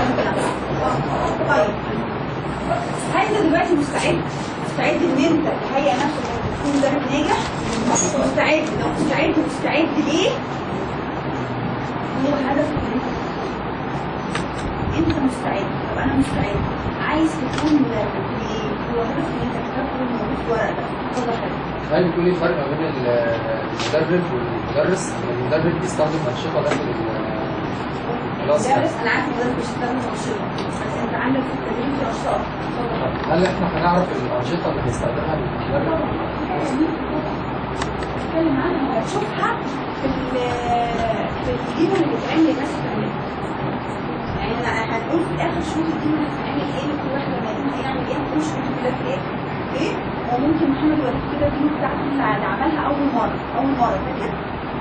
عند نفسك طيب هل انت دلوقتي مستعد مستعد ان انت تهيئ نفسك انك تكون مدرب ناجح مستعد لو مستعد مستعد ليه هو هدفك ان انت انت مستعد طب انا مستعد عايز تكون مدرب ليه هو هدفك ان انت تكون موجود في ورقه اتفضل حضرتك هل بيكون في فرق ما بين ال- المدرب والمدرس؟ المدرب بيستخدم أنشطة داخل ال- خلاص يعني. المدرس انا عارف ان المدرس بيشتغل انشطه بس انت عندك في التدريب في انشطه اتفضل هل احنا هنعرف الأنشطة اللي بيستخدمها المدرب؟ بتكلم عنها وهتشوفها في ال- في الفيديو اللي بيتعمل للناس بتعملها يعني انا هنقول في الاخر شوف الفيديو اللي هتعمل ايه لكل واحد لما يكون هيعمل ايه هنقول شوف كده في الاخر اوكي هو ممكن محمد يوريك كده الفيديو بتاعته اللي عملها اول مره اول مره فاكر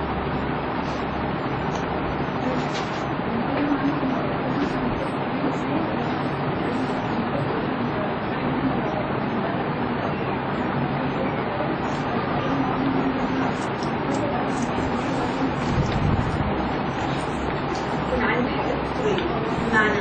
يكون عندي حاجات كتير بمعنى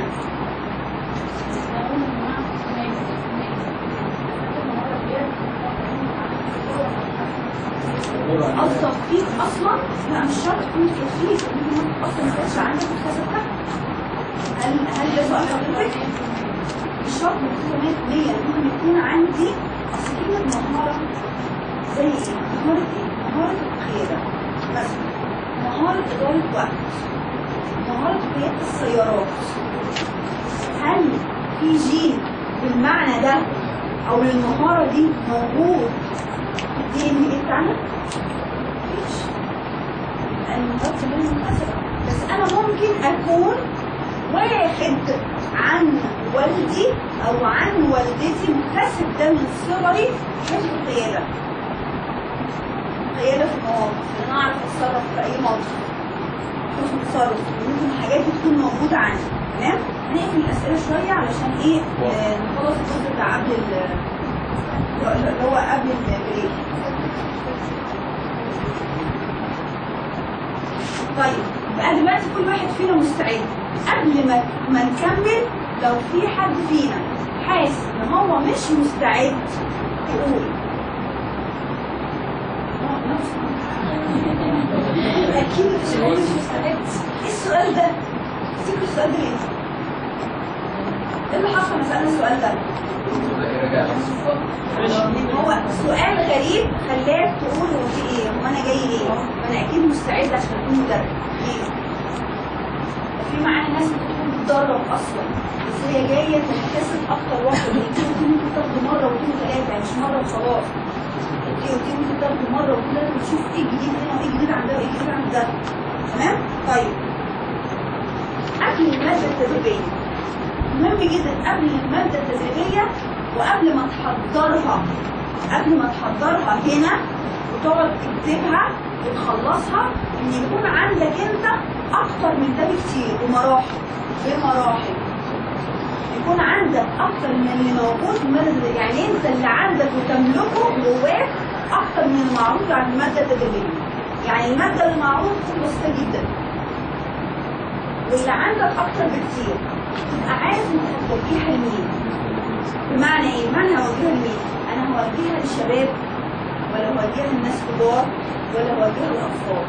اصلا فيك اصلا لا مش شرط تكون فيك ممكن اصلا ما كانش عندك مكتسبها هل هل ده سؤال حضرتك؟ مش شرط مكتسبة 100% ممكن يكون عندي اصل كلمة مهارة زي ايه؟ مهارة ايه؟ مهارة القيادة مثلا مهارة إدارة وقت مهارة قيادة السيارات هل في جين بالمعنى ده او المهارة دي موجود في الدي ان ايه بتاعنا؟ مفيش المهارات كلها منحصرة بس انا ممكن اكون واخد عن والدي او عن والدتي مكتسب ده من صغري حته القيادة قيادة في المواقف ان انا اعرف اتصرف في اي موقف حسن تصرف ممكن الحاجات دي تكون موجودة عندي تمام هنقفل الأسئلة شوية علشان إيه آه، نخلص الجزء بتاع قبل ال اللي هو قبل البريك طيب بقى دلوقتي كل واحد فينا مستعد قبل ما ما نكمل لو في حد فينا حاسس ان هو مش مستعد يقول آه، نفسه. اكيد مش مش مستعد ايه السؤال ده؟ سيبوا السؤال ده ليه؟ ايه اللي حصل لما سألنا السؤال ده؟ هو سؤال غريب خلاك تقول هو في ايه؟ هو انا جاي ليه؟ ما انا اكيد مستعد عشان اكون مدرب ليه؟ في معانا ناس بتكون بتدرب اصلا بس هي جايه تكتسب اكتر واحد دي ممكن تاخده مره واثنين وثلاثه يعني مش مره وخلاص اوكي اوكي ممكن تاخده مره واثنين وثلاثه وتشوف ايه الجديد هنا وايه الجديد عند ده وايه الجديد عند ده تمام؟ طيب قبل الماده التدريبيه مهم جدا قبل المادة التدريبية وقبل ما تحضرها قبل ما تحضرها هنا وتقعد تكتبها وتخلصها ان يكون عندك انت اكتر من ده بكتير بمراحل بمراحل يكون عندك اكتر من اللي موجود في المادة التدريبية يعني انت اللي عندك وتملكه جواك اكتر من المعروض عن المادة التدريبية يعني المادة المعروض تكون بسيطة جدا واللي عندك اكتر بكتير تبقى عارف انت هتوجهها لمين بمعنى ايه؟ بمعنى هوجهها لمين؟ انا هوجهها للشباب ولا هوجهها للناس كبار ولا هوجهها للاطفال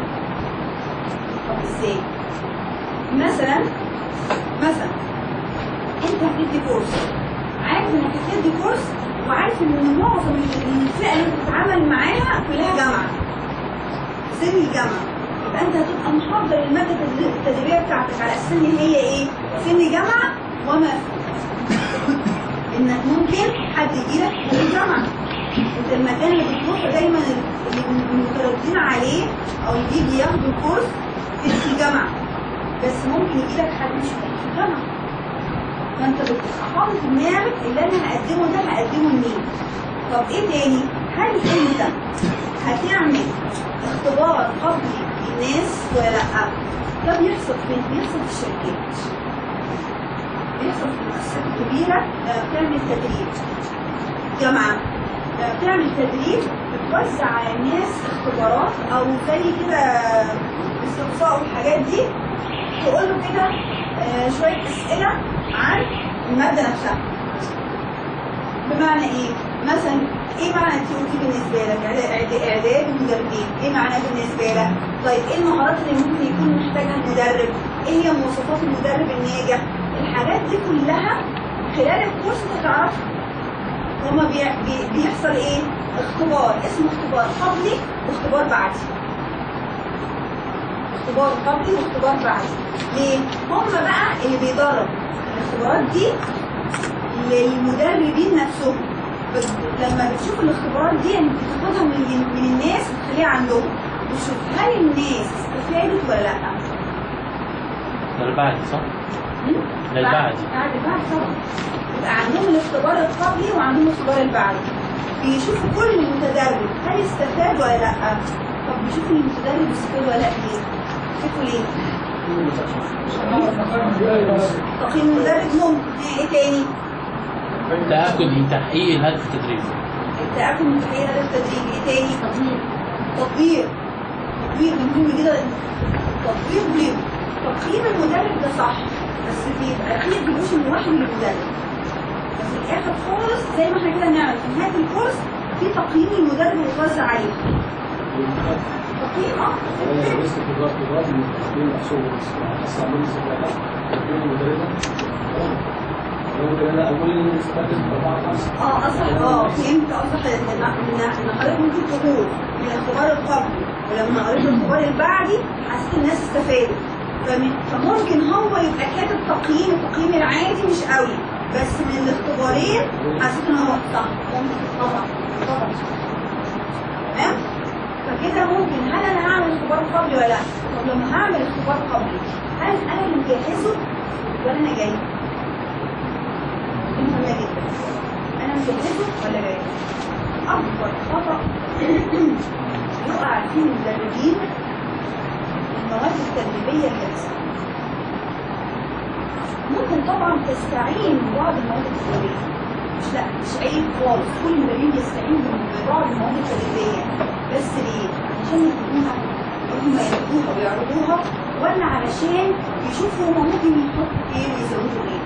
طب ازاي؟ مثلا مثلا انت هتدي كورس عارف انك هتدي كورس وعارف ان معظم الفئه اللي بتتعامل معاها كلها جامعه سن الجامعه يبقى انت هتبقى محضر الماده التدريبيه بتاعتك على اساس ان هي ايه؟ سن جامعه وما فوق. انك ممكن حد يجيلك في الجامعه انت المكان اللي بتروح دايما اللي مترددين عليه او اللي بيجي ياخدوا الكورس في الجامعه بس ممكن يجيلك حد مش في الجامعه فانت بتبقى حاطط في دماغك اللي انا هقدمه ده هقدمه لمين؟ طب ايه تاني؟ هل انت هتعمل اختبار قبلي للناس ولا لا؟ ده بيحصل فين؟ بيحصل في الشركات بيحصل في المؤسسات الكبيرة لما بتعمل تدريب جامعة لما بتعمل تدريب بتوزع على الناس اختبارات أو زي كده استقصاء والحاجات دي تقول له كده آه، شويه اسئله عن الماده نفسها بمعنى ايه؟ مثلا ايه معنى التي او تي بالنسبه لك؟ إعداد- إعداد- اعداد المدربين، ايه معناه بالنسبه لك؟ طيب ايه المهارات اللي ممكن يكون محتاجها المدرب؟ ايه هي مواصفات المدرب الناجح؟ الحاجات دي كلها خلال الكورس انت هتعرفها. هما بي... بي... بيحصل ايه؟ اختبار اسمه اختبار قبلي واختبار بعدي. اختبار قبلي واختبار بعدي. ليه؟ هما بقى اللي بيدرب الاختبارات دي للمدربين نفسهم بس لما بتشوف الاختبارات دي يعني بتاخدها من من الناس وتخليها عندهم وتشوف هل الناس استفادت ولا لا ده البعد صح؟ ده البعدي. بعد بعد طبعا يبقى عندهم الاختبار القبلي وعندهم الاختبار البعدي بيشوفوا كل متدرب هل استفاد ولا لا طب بيشوفوا المتدرب استفاد ولا لا ليه؟ شوفوا ليه؟ تقييم المدرب ممكن ايه تاني؟ تأكد من تحقيق الهدف التدريبي التأكد من تحقيق هدف التدريب ايه تاني؟ تطبيق تطبيق مهم جدا تطبيق ليه؟ تقييم المدرب ده صح بس بيبقى فيه ديفوشن واحد للمدرب بس في الاخر خالص زي ما احنا كده بنعمل في نهايه الكورس في تقييم المدرب ويتوزع عليه تقييم اه اه اصح اه فهمت اصح ان ان إن حضرتك ممكن تقول من الاختبار القبلي ولما قريت الاختبار البعدي حسيت الناس استفادت فم- فممكن هو يبقى كاتب تقييم التقييم العادي مش قوي بس من الاختبارين حسيت ان هو صح ممكن طبعا طبعا تمام فكده ممكن هل انا هعمل اختبار قبلي ولا لا؟ طب لما هعمل اختبار قبلي هل انا اللي مجهزه ولا انا جاي؟ دي مهمة جدا انا مجهزه ولا جاي؟ اكبر خطأ يقع فيه المدربين المواد التدريبية الجاهزة ممكن طبعا تستعين ببعض المواد التدريبية مش لا مش عيب خالص كل المدربين يستعين ببعض المواد التدريبية بس ليه؟ عشان يجيبوها وهم ياخدوها ويعرضوها ولا علشان يشوفوا هما ممكن يحطوا ايه ويزودوا ايه؟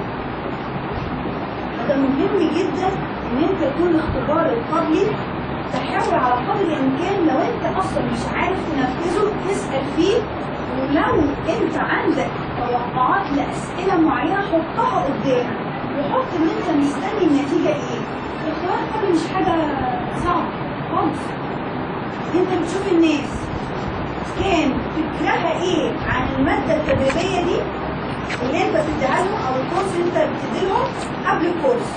ده مهم جدا ان انت يكون الاختبار القبلي تحاول على قدر الامكان لو انت اصلا مش عارف تنفذه تسال فيه ولو انت عندك توقعات لاسئله معينه حطها قدامك وحط ان انت مستني النتيجه ايه الاختبار القبلي مش حاجه صعبه خالص انت بتشوف الناس كان فكرها ايه عن الماده التدريبيه دي اللي انت بتديها لهم او الكورس اللي انت بتدي لهم قبل الكورس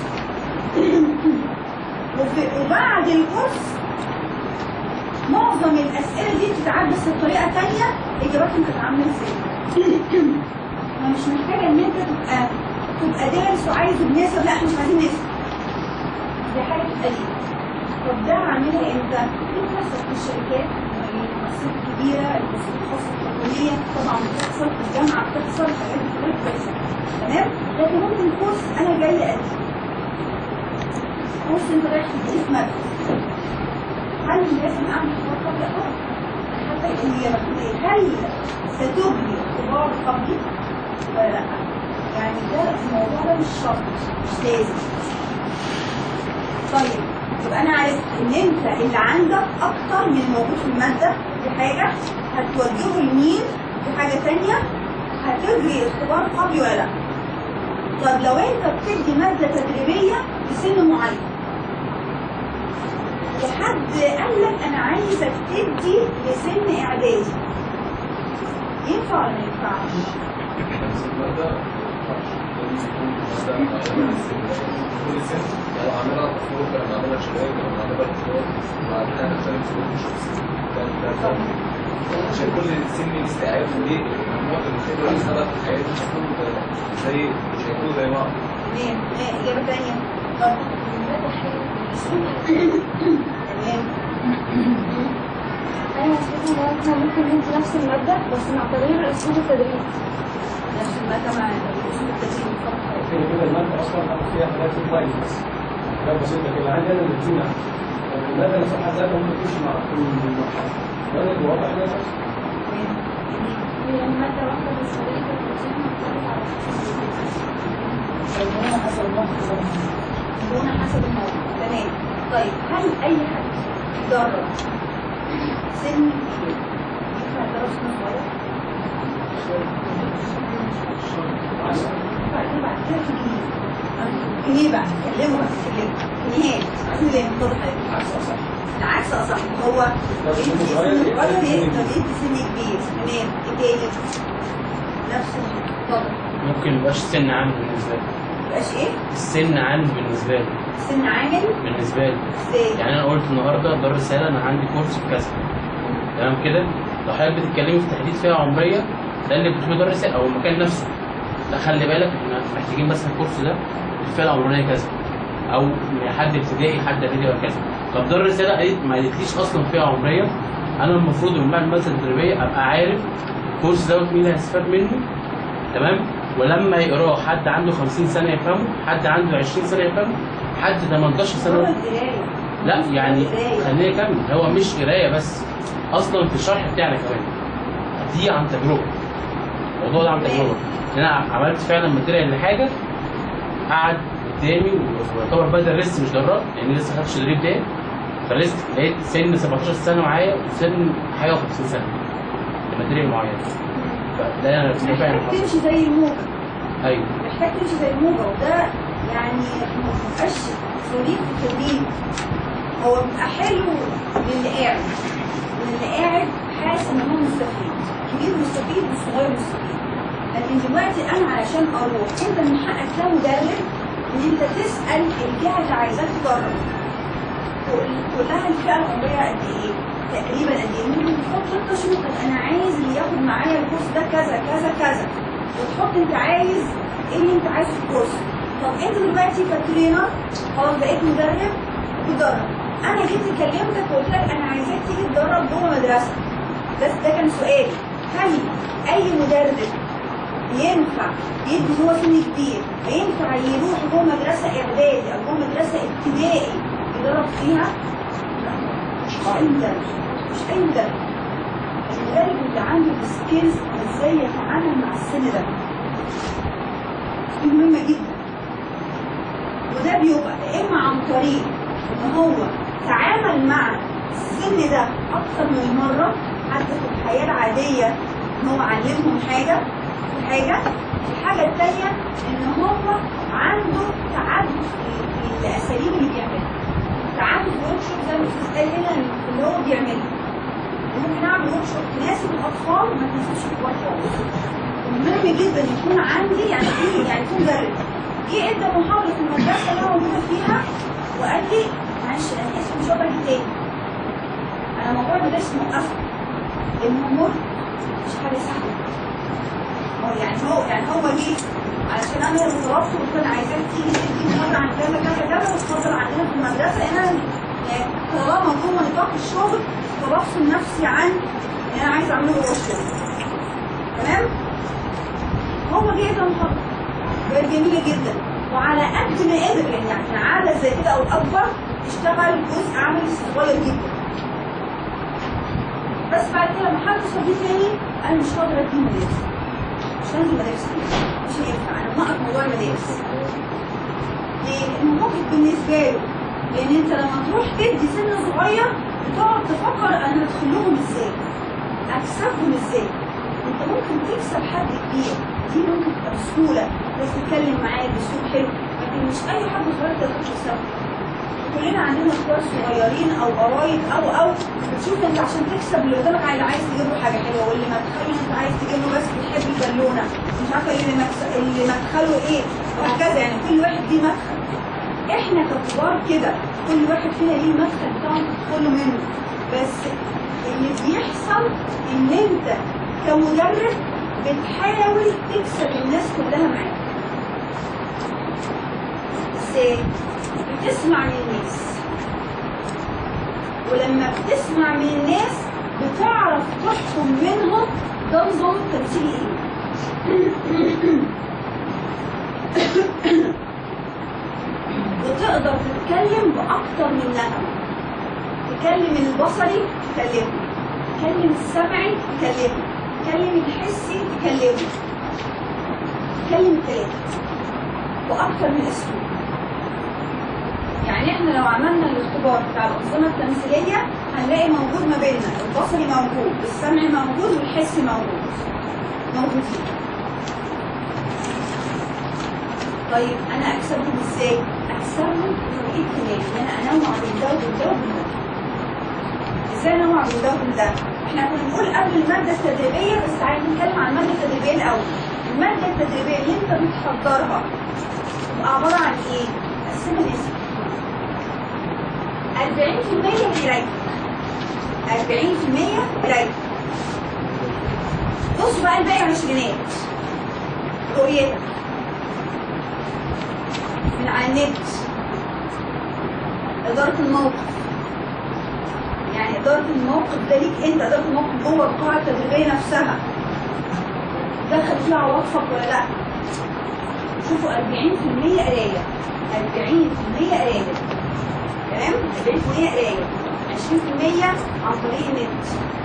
وفي- وبعد الكورس معظم الاسئله دي بتتعاد بس بطريقه ثانيه اجاباتهم كانت عامله ازاي ما مش محتاجه ان انت تبقى تبقى دارس وعايز بنسب لا احنا مش عايزين نسب دي حاجه قليله طب ده عاملها امتى؟ في بتحصل في الشركات المؤسسات الكبيره المؤسسات الخاصه الحكوميه طبعا بتحصل في الجامعه بتحصل حاجات كتير بتحصل تمام؟ لكن ممكن كورس انا جاي ادي كورس انت رايح تديه في ماده هل لازم اعمل اختبار قبل اه حتى هي مكتوب هل ستجري اختبار قبلي ولا لا؟ يعني ده الموضوع ده مش شرط مش لازم طيب يبقى انا عرفت ان انت اللي عندك اكتر من موجود في الماده دي حاجه هتوجهه لمين دي حاجه تانية هتجري اختبار قبلي ولا لا طب لو انت بتدي ماده تدريبيه لسن معين وحد قال لك انا عايزك تدي لسن اعدادي ينفع ولا ما ينفعش؟ نفس المادة ما ينفعش. لازم يكون مادة معينة لكل سن لو عاملها تصور كان عاملها شباب كان عاملها كبار وبعدين هنختلف سلوك الشخصي ده ده فرق. عشان كل سن ليه استيعاب وليه مجموعة الخبرة اللي سبق في حياته مش هيكونوا زي مش هيكونوا زي بعض تمام ايه اجابه تانية طب تمام ايوه حسيت ان احنا ممكن ندي نفس المادة بس مع تغيير اسلوب التدريب نفس المادة مع الأسلوب التدريب فقط. كده كده المادة أصلا فيها حاجات سلايد بس حاجات بسيطة كده عندي أنا الروتين المادة نفسها ذاتها ممكن تمشي مع كل مرحلة وأنا الواقع ده نفسه هي المادة واحدة بس طريقة المرونة حسب الموقف المرونة حسب الموقف تمام طيب هل أي حد يدرب سن كبير ينفع يدرب سن صغير؟ بعدين بعد كده في جنيه جنيه بقى كلموا بقى كلموا جنيهات عايزين زي ما اتضح عكس اصح العكس اصح هو لو سن بيدي صغير سن يبقى صغير سن يبقى كبير. بيدي سن كبير تمام ايه تاني نفس الوضع ممكن ميبقاش السن عامل بالنسبه لي مبقاش ايه السن عامل بالنسبه لي سن عامل بالنسبه لي ازاي يعني انا قلت النهارده ده رساله انا عندي كورس في كذا تمام كده لو حضرتك بتتكلمي في تحديد فئه عمريه ده اللي بتقوله ده الرساله او المكان نفسه لا خلي بالك احنا محتاجين بس الكورس ده الفئه العمريه كذا او من حد ابتدائي حد اعدادي وهكذا طب ده الرساله قالت ما قالتليش اصلا فئه عمريه انا المفروض من بعد المدرسه التدريبيه ابقى عارف الكورس دوت مين اللي هيستفاد منه تمام ولما يقراه حد عنده 50 سنه يفهمه حد عنده 20 سنه يفهمه حد 18 هو سنه القرايه لا يعني قراية. خليني اكمل هو مش قرايه بس اصلا في الشرح بتاعنا كمان دي عن تجربه الموضوع ده عن تجربه ان انا عملت فعلا ماتيريال لحاجه قعد قدامي ويعتبر بقى درست مش دربت لان لسه ما خدتش التدريب ده فلست لقيت سن 17 سنه معايا وسن حاجه و50 سنه لماتيريال معين فده انا فعلا محتاج حصل تمشي زي الموجة ايوه محتاج تمشي زي الموجة وده يعني ما بيبقاش صديق في التدريب هو بيبقى حلو للي قاعد للي قاعد حاسس ان هو مستفيد كبير مستفيد والصغير مستفيد لكن دلوقتي انا علشان اروح انت من حقك كمدرب ان انت تسال الجهه اللي عايزاك تدرب تقول تقول لها الفئه العمريه قد ايه؟ تقريبا قد ايه؟ ممكن تحط انت شروطك انا عايز اللي ياخد معايا الكورس ده كذا كذا كذا وتحط انت عايز ايه اللي انت عايزه في الكورس طب انت دلوقتي كترينر خلاص بقيت مدرب بتدرب انا جيت كلمتك وقلت لك انا عايزاك تيجي تدرب جوه مدرسه بس ده كان سؤالي هل اي مدرب ينفع يدي هو سن كبير ينفع يروح جوه مدرسه اعدادي او جوه مدرسه ابتدائي يدرب فيها؟ لا مش اي مدرب مش اي مدرب المدرب اللي عنده السكيلز ازاي يتعامل مع السن ده دي مهمه جدا وده بيبقى يا اما عن طريق ان هو تعامل مع السن ده اكتر من مره حتى في الحياه العاديه ان هو علمهم حاجه حاجه الحاجه الثانيه ان هو عنده تعدد في في الاساليب اللي بيعملها تعدد ورك شوب زي ما الاستاذ قال هنا اللي هو بيعملها ممكن اعمل ورك شوب تناسب الاطفال ما تناسبش الكبار خالص مهم جدا يكون عندي يعني في يعني في مدرب جه ادى محاضره في المدرسه اللي انا موجوده فيها وقال لي معلش انا اسف مش هقدر اجي تاني انا موضوع المدرسه موقفه لان هو مش حاجه سهله هو يعني هو يعني هو جه علشان انا اللي طلبته وقلت له انا عايزاك تيجي تدي محاضره عن كذا كذا كذا وتفضل عندنا في المدرسه انا يعني طالما جوه نطاق الشغل فبفصل نفسي عن اللي انا عايزه اعمله جوه الشغل تمام هو جه ده محاضره بقت جميله جدا وعلى قد ما قدر يعني يعني عادة زي كده او اكبر اشتغل جزء عملي صغير جدا بس بعد كده لما حد صديق تاني انا مش هقدر ادي مدارس مش هنزل مدارس تاني مش هينفع انا موقف موضوع المدارس ليه؟ لانه ممكن بالنسبه له لان انت لما تروح تدي سن صغير بتقعد تفكر انا هدخلهم ازاي اكسبهم ازاي انت ممكن تكسب حد كبير دي ممكن تبقى بسهوله بس تتكلم معاه باسلوب حلو لكن مش اي حد صغير تقدر تكسبه كلنا عندنا اخوات صغيرين او قرايب او او بتشوف انت عشان تكسب اللي قدامك اللي عايز تجيب له حاجه حلوه واللي مدخله انت عايز تجيب له بس بتحب البالونه مش عارفه ايه اللي مكس- اللي مدخله ايه وهكذا يعني كل واحد ليه مدخل احنا ككبار كده كل واحد فينا ليه المدخل بتاعه تدخله منه بس اللي بيحصل ان انت كمدرب بتحاول تكسب الناس كلها معاك ازاي؟ بتسمع من الناس ولما بتسمع من الناس بتعرف تحكم منهم ده نظام التمثيل ايه وتقدر تتكلم بأكتر من نغمة تكلم البصري تكلمه تكلم السمعي تكلمه تكلم الحسي تكلمه بيتكلم الثلاثه واكثر من اسلوب يعني احنا لو عملنا الاختبار بتاع الانظمه التمثيليه هنلاقي موجود ما بيننا البصري موجود السمع موجود والحسي موجود موجودين طيب انا اكسبهم ازاي؟ اكسبهم بطريقه كلام ان انا انوع بين ده وبين ده وبين ده ازاي انوع بين ده وبين ده؟ احنا كنا بنقول قبل الماده التدريبيه بس تعالى نتكلم عن الماده التدريبيه الاول الماده التدريبيه اللي انت بتحضرها تبقى عباره عن ايه؟ قسمها لاسم 40% قرايه 40% قرايه بص بقى الباقي عشرينات رؤيتك من على النت إدارة الموقف يعني إدارة الموقف ده ليك أنت إدارة الموقف جوه القاعة التدريبية نفسها دخل فيها عواطفك ولا لأ شوفوا 40% قراية 40% قراية تمام 40% قراية 20% عن طريق النت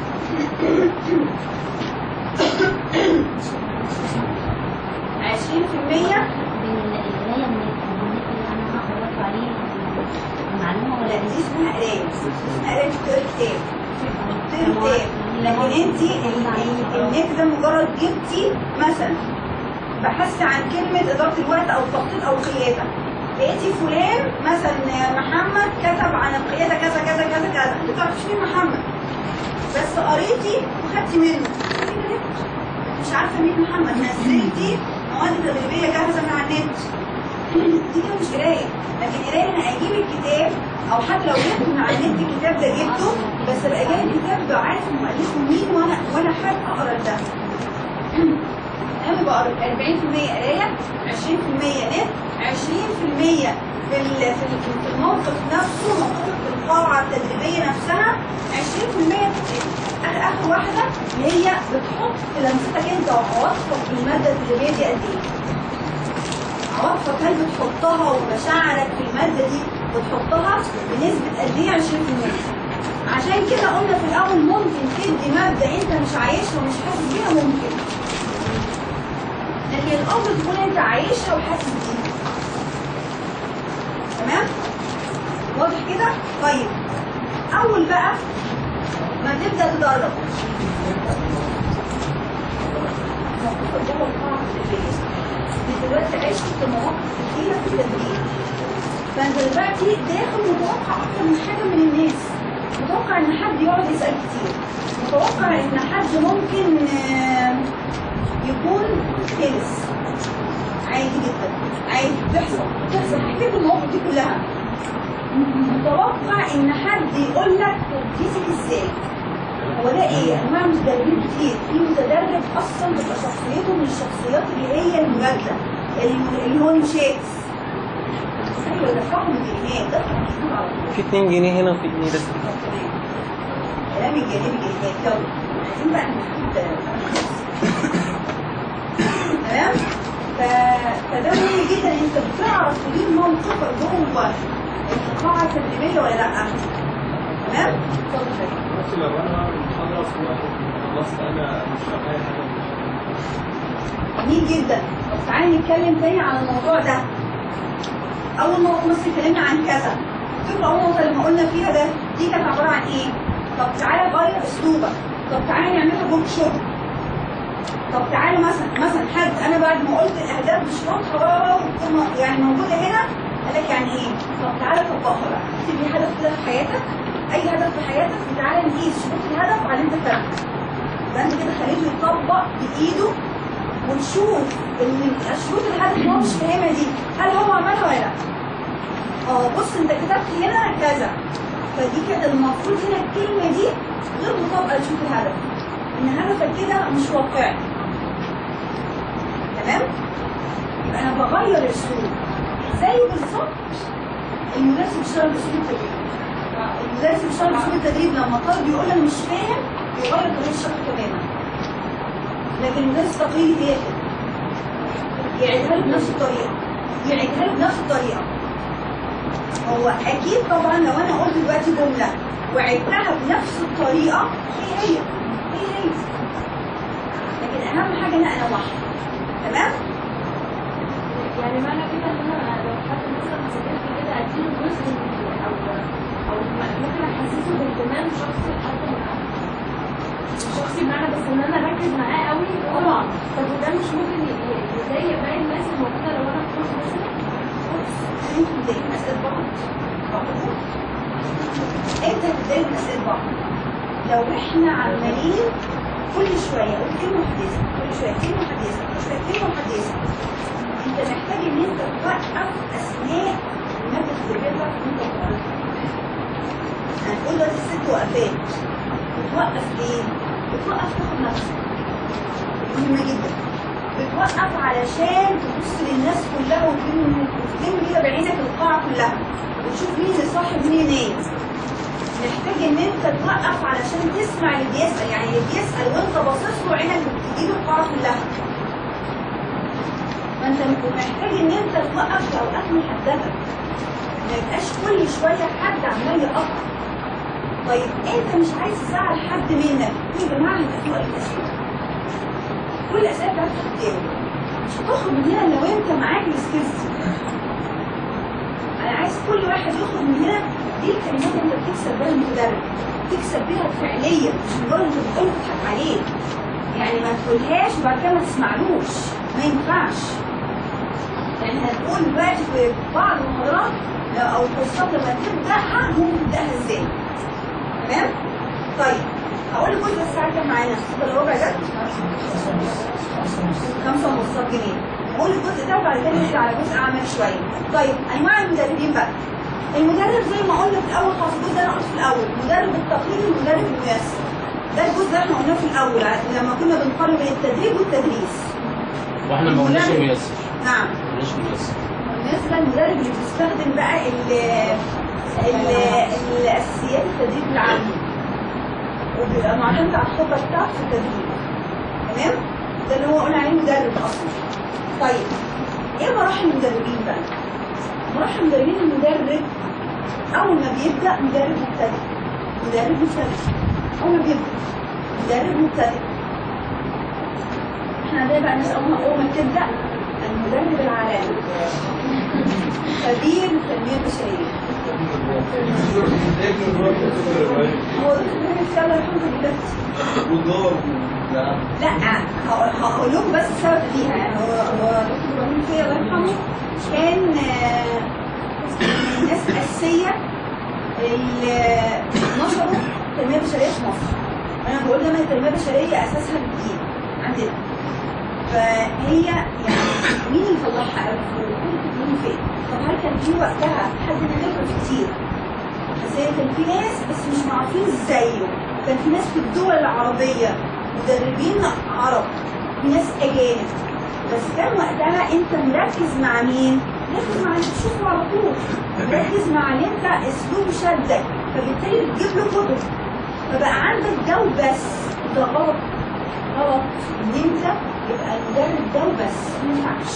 عشرين في المية بين القرايه من النت اللي انا هقدر ارفع عليه المعلومه لا ولا دي اسمها قراية اسمها قراية بتقري كتاب بتقري كتاب لكن انت ال- ال- النت ده مجرد جبتي مثلا بحثت عن كلمة إدارة الوقت أو التخطيط أو القيادة لقيتي فلان مثلا محمد كتب عن القيادة كذا كذا كذا كذا انت تعرفش مين محمد بس قريتي وخدتي منه مش عارفة مين محمد نزلتي مواد تدريبية جاهزة من على النت دي كده مش قرايه لكن قرايه انا اجيب الكتاب او حتى لو جبت من على النت الكتاب ده جبته بس ابقى جايب الكتاب ده عارف مؤلفه مين وانا وانا حابب اقرا ده انا بقرا 40% قرايه 20% نت 20% في ال- في ال- في الموقف نفسه موقف القاعه التدريبيه نفسها 20% اخر اخر واحده اللي هي بتحط لمستك انت وعواطفك في الماده التدريبيه دي قد ايه عواطفك هل بتحطها ومشاعرك في المادة دي بتحطها بنسبة قد ايه 20% عشان كده قلنا في الأول ممكن تدي مادة أنت مش عايشها ومش حاسس بيها ممكن لكن الأمر تكون أنت عايشها وحاسس بيها تمام؟ واضح كده؟ طيب أول بقى ما تبدأ تدرب موقفك جوه القاعة التدريبية انت دلوقتي عشت في مواقف كتيرة في التدريب فانت دلوقتي داخل متوقع اكتر من حاجة من الناس متوقع ان حد يقعد يسأل كتير متوقع ان حد ممكن آه، يكون خلص عادي جدا عادي بتحصل بتحصل حكاية المواقف دي كلها متوقع ان حد يقول لك تدريسك ازاي هو ده ايه؟ انواع متدربين كتير، في متدرب اصلا بتبقى شخصيته من الشخصيات اللي هي المجادله اللي اللي هو المشاكس. ايوه دفعهم الجنيهات دفعوا الجنيهات على طول. في 2 جنيه هنا وفي جنيه بس كلام الجانبي جنيهات يلا عايزين بقى نحدد تمام؟ ف- فده مهم جدا انت بتعرف تجيب موقفك جوه القاعه التدريبيه ولا لا؟ تمام؟ اتفضل يا فندم. بس لو انا بعمل محاضره في وقت خلصت انا مش فاهم اي حاجه جميل جدا طب تعالي نتكلم تاني عن الموضوع ده اول نقطه بس اتكلمنا عن كذا فكرة اول نقطه لما قلنا فيها ده دي كانت عباره عن ايه طب تعالى غير اسلوبك طب تعالى نعملها ورك شوب طب تعالى مثلا مثلا حد انا بعد ما قلت الاهداف مش واضحه وتكون يعني موجوده هنا قال لك يعني ايه طب تعالى طبقها بقى اكتب لي هدف كده في حياتك اي هدف في حياتك وتعالى نقيس شروط الهدف على اللي انت بتعمله يبقى انت كده خليته يطبق بايده ونشوف ان شروط الهدف اللي هو مش فاهمها دي هل هو عملها ولا لا؟ اه بص انت كتبت هنا كذا فدي كده المفروض هنا الكلمه دي غير مطابقه لشروط الهدف ان هدفك كده مش واقعي تمام؟ يبقى انا بغير الاسلوب زي بالظبط المدرس بيشتغل باسلوب التدريب المدرس بيشتغل باسلوب التدريب لما الطالب يقول انا مش فاهم يغير طريقه الشرح تماما لكن المدرس التقليدي بياخد يعيدها له بنفس الطريقه يعيدها له بنفس الطريقه هو اكيد طبعا لو انا قلت دلوقتي جمله وعدتها بنفس الطريقه هي هي هي هي لكن اهم حاجه ان انا انوعها تمام يعني معنى كده ان انا لو حد مثلا ذاكرت كده اديله جزء من او او ممكن احسسه باهتمام شخصي لحد معاه شخصي بمعنى بس ان انا اركز معاه قوي طبعا طب وده مش ممكن ي- ي- يضايق باقي الناس الموجوده لو انا في كورس مثلا انتوا بتضايقوا مسألة بعض بعضكم انت هتضايق مسألة بعض لو احنا عمالين كل شوية قول كلمة محدثة كل شوية كلمة محدثة كل شوية كلمة محدثة انت محتاج ان انت توقف اثناء ما بتذاكرها وانت بتقرا هنقول دلوقتي الست وقفات بتوقف ليه؟ بتوقف تاخد نفسك مهمة جدا بتوقف علشان تبص للناس كلها وتلم وتلم كده بعينك القاعة كلها وتشوف مين اللي صاحي ومين اللي نايم محتاج ان انت توقف علشان تسمع اللي بيسأل يعني اللي بيسأل وانت باصص له عينك بتجيب القاعة كلها فانت محتاج ان انت توقف في اوقات محددة ما يبقاش كل شوية حد عمال يقطع طيب انت مش عايز تزعل حد منك يا جماعة يبقى في وقت اسئلة كل الاسئله بتاعتك قدامك مش هتخرج من هنا لو انت معاك السكيلز دي. انا عايز كل واحد يخرج من هنا دي الكلمات اللي انت بتكسب بيها المدرب تكسب بيها فعليا مش مجرد انت بتقول تضحك عليه يعني ما تقولهاش وبعد كده ما تسمعلوش ما ينفعش يعني هنقول دلوقتي في بعض المحاضرات لو- او الكورسات لما تبداها ممكن تبداها ازاي تمام طيب هقول الجزء الساعه كام معانا؟ صفر ربع جد؟ خمسة ونص جنيه نقول الجزء ده وبعد كده نرجع على جزء اعمل شويه طيب انواع المدربين بقى المدرب زي ما قلنا في الاول خالص الجزء ده انا قلت في الاول المدرب التقليدي والمدرب الميسر ده الجزء ده احنا قلناه في الاول لما كنا بنقارن بين التدريب والتدريس واحنا ما قلناش المدرب- ميسر نعم ما قلناش ميسر بالنسبه للمدرب اللي بيستخدم بقى ال ال الاساسيات التدريب العامه وبيبقى معتمد على الخبره بتاعته في التدريب تمام ده اللي هو قلنا عليه مدرب اصلا طيب ايه مراحل المدربين بقى مراحل المدربين المدرب اول ما بيبدا مدرب مبتدئ مدرب مبتدئ اول ما بيبدا مدرب مبتدئ احنا عندنا بقى ناس اول ما اول ما بتبدا المدرب العالمي خبير التنميه البشريه هو ده السبب الحمد لله لا هقول هقول لكم بس السبب فيها يعني هو هو دكتور ابراهيم فيا الله يرحمه كان آه، من الناس الاساسيه اللي نشروا التنميه البشريه في مصر انا بقول دايما التنميه البشريه اساسها الدين عندنا فهي يعني مين اللي طلعها قوي مين فين طب هل كان في وقتها حد من غيره كتير بس هي كان في ناس بس مش معروفين زيه كان في ناس في الدول العربية مدربين عرب في ناس أجانب بس كان وقتها أنت مركز مع مين؟ مركز مع اللي بتشوفه على طول مركز مع اللي أنت أسلوبه شدك فبالتالي بتجيب له كتب فبقى عندك جو بس ده غلط غلط إن أنت يبقى المدرب جو بس ما ينفعش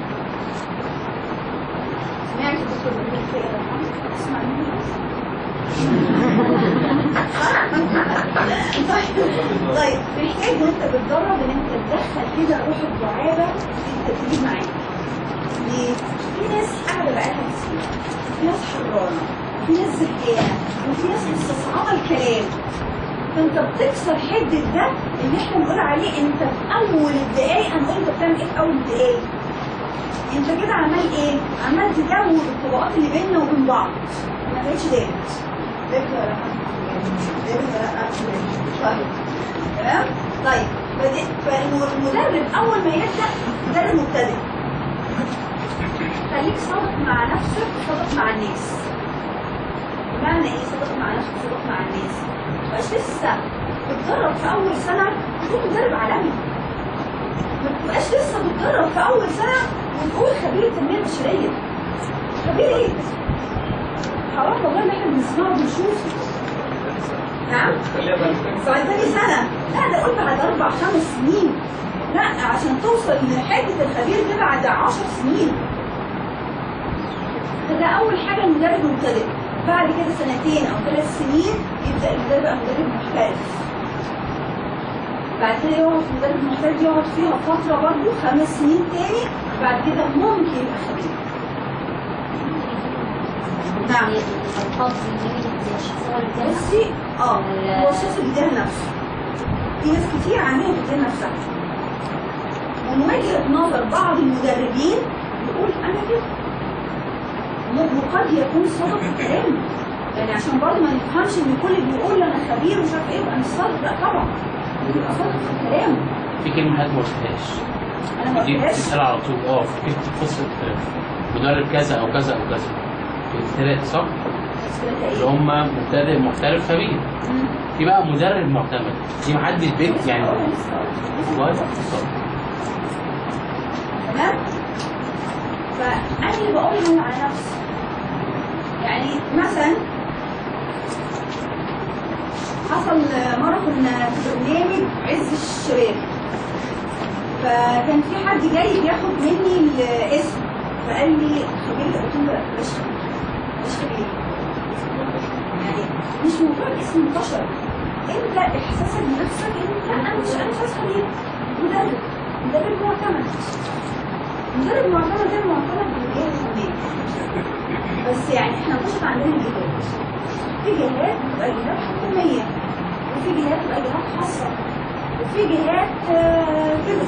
سمعت دكتور ابراهيم فايق الله يرحمه؟ اسمع مني بس طيب طيب محتاج ان انت بتدرب ان انت تدخل كده روح الدعابه في التدريب معاك ليه؟ في ناس قاعده بقالها كتير في ناس حرانه في ناس زهقانه وفي ناس مستصعبه الكلام فانت بتكسر حده ده اللي احنا بنقول عليه انت في اول الدقايق هنقول انت بتعمل ايه في اول الدقايق انت كده عمال ايه؟ عمال تدور الطبقات اللي بيننا وبين بعض ما بقتش دارت دارت ولا لا؟ دارت ولا لا؟ طيب تمام؟ طيب فدي- فالمدرب اول ما يبدا مدرب مبتدئ خليك صادق مع نفسك وصادق مع الناس بمعنى ايه صادق مع نفسك وصادق مع الناس مبقاش لسه بتدرب في اول سنه تكون مدرب عالمي ما تبقاش لسه بتدرب في اول سنه وتقول خبير التنميه البشريه خبير ايه؟ حرام والله اللي احنا بنسمعه وبنشوفه نعم؟ بعد تاني سنة لا ده قول بعد أربع خمس سنين لا عشان توصل لحتة الخبير ده بعد عشر سنين فده أول حاجة المدرب المبتدئ بعد كده سنتين أو ثلاث سنين يبدأ المدرب يبقى مدرب محترف بعد كده يقعد في مدرب محترف يقعد فيها فترة برضه خمس سنين تاني بعد كده ممكن يبقى خبير نعم الألقاب دي من الشخصية اللي بصي اه هو الشخص بيديها نفسه في ناس كتير عندها بتديها نفسها ومن وجهة نظر بعض المدربين يقول انا كده م- وقد يكون صادق في كلامه يعني عشان برضه ما نفهمش ان كل اللي بيقول انا خبير ومش عارف ايه يبقى مش صادق لا طبعا بيبقى صادق في كلامه في كلمه حد ما قلتهاش انا ما دي قلتهاش بتتقال على طول اه في كلمه قصه مدرب كذا او كذا او كذا الثلاثه صح؟ بس كده اللي ايه هم مبتدئ محترف خبير مم. في بقى مدرب معتمد دي محدش بيت يعني لسه- لسه- والله بالظبط. تمام فانا اللي بقولها على نفسي يعني مثلا حصل مره كنا في برنامج عز الشباب فكان في حد جاي بياخد مني الاسم فقال لي خبير قلت له لا مش مش خبير يعني مش موضوع اسم انتشر انت احساسك بنفسك ان لا انا مش انا مش عايز خبير مدرب مدرب معتمد مدرب معتمد غير معتمد بالجهه الفنيه بس يعني احنا انتشر عندنا جهات في جهات بتبقى جهات حكوميه وفي جهات بتبقى جهات خاصه وفي جهات آه، كده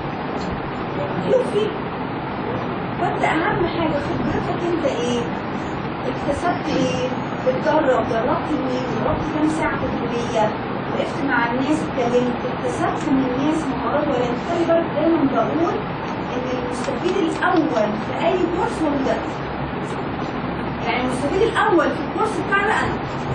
وفي فانت اهم حاجه خبرتك انت ايه اكتسبت ايه بتجرب جربت مين جربت كام ساعه تدريبيه وقفت مع الناس اتكلمت اكتسبت من الناس مهارات ولا خلي بالك دايما بقول ان المستفيد الاول في اي كورس هو المدرب يعني المستفيد الاول في الكورس بتاعنا انا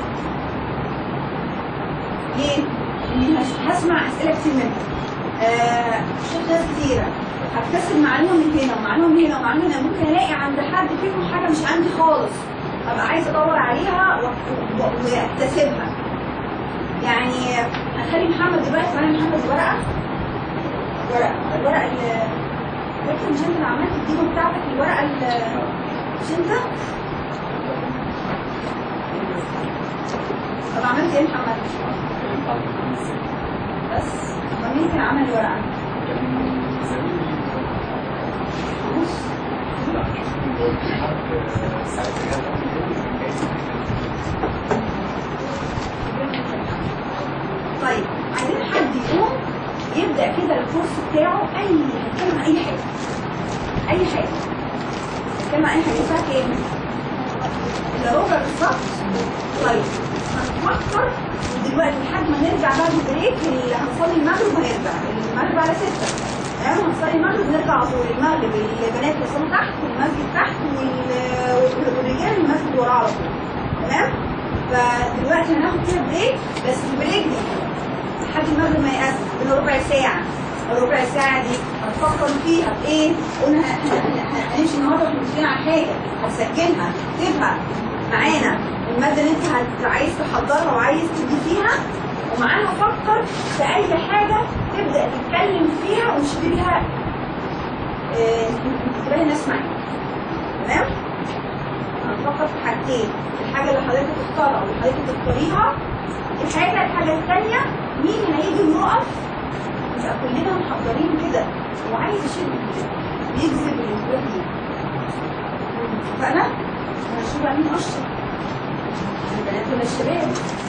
ليه؟ اني هش- هسمع اسئله كتير منهم آه شفت ناس كتيره هكتسب معلومه من هنا ومعلومه من هنا ومعلومه من هنا ممكن الاقي عند حد فيكم حاجه مش عندي خالص ابقى عايزه ادور عليها و- و- واكتسبها يعني هخلي محمد دلوقتي معايا محمد ورقه ورقه الورقه اللي فاكر مش انت اللي عملت الديمو بتاعتك الورقه اللي مش انت؟ طب عملت ايه يا محمد؟ بس طب مين كان عمل الورقه؟ بص طيب عايزين حد يقوم يبدا كده الكورس بتاعه اي يتكلم عن اي حاجه اي حاجه يتكلم عن اي حاجه الساعه كام؟ الا ربع بالظبط طيب هنفكر دلوقتي لحد ما نرجع بعد البريك اللي هنصلي المغرب وهنرجع المغرب على 6 تمام هنصلي المغرب ونرجع على طول المغرب البنات يصلوا تحت والمسجد تحت وال- والرجال المسجد وراه على طول تمام فدلوقتي هناخد كده بريك بس البريك دي لحد المغرب ما يأذن بين ربع ساعة الربع ساعة دي هنفكر فيها بإيه؟ قلنا ه- ه- ه- هنمشي النهارده في مشكلة على حاجة هتسجلها تكتبها معانا المادة اللي أنت هت- عايز تحضرها وعايز تدي فيها ومعاها فكر في أي حاجة تبدأ تتكلم فيها ونشتري لها آه، انتباه الناس معاك تمام؟ هنفكر في حاجتين الحاجة اللي حضرتك تختارها واللي حضرتك تختاريها الحاجة الحاجة الثانية مين هيجي يقف يبقى كلنا محضرين كده وعايز يشد يجذب الانتباه ليه اتفقنا؟ هنشوف بقى مين أشطر البنات ولا الشباب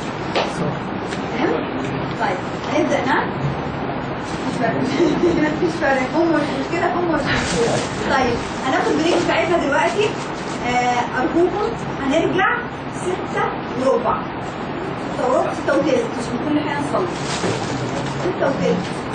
تمام؟ طيب هنبدأ نعم مفيش فرق مفيش فرق هم مش مشكلة هم مش مشكلة طيب هناخد بريك بتاعتنا دلوقتي آه، أرجوكم هنرجع ستة وربع ستة وربع ستة وتلت مش من كل حاجة نصلي ستة وتلت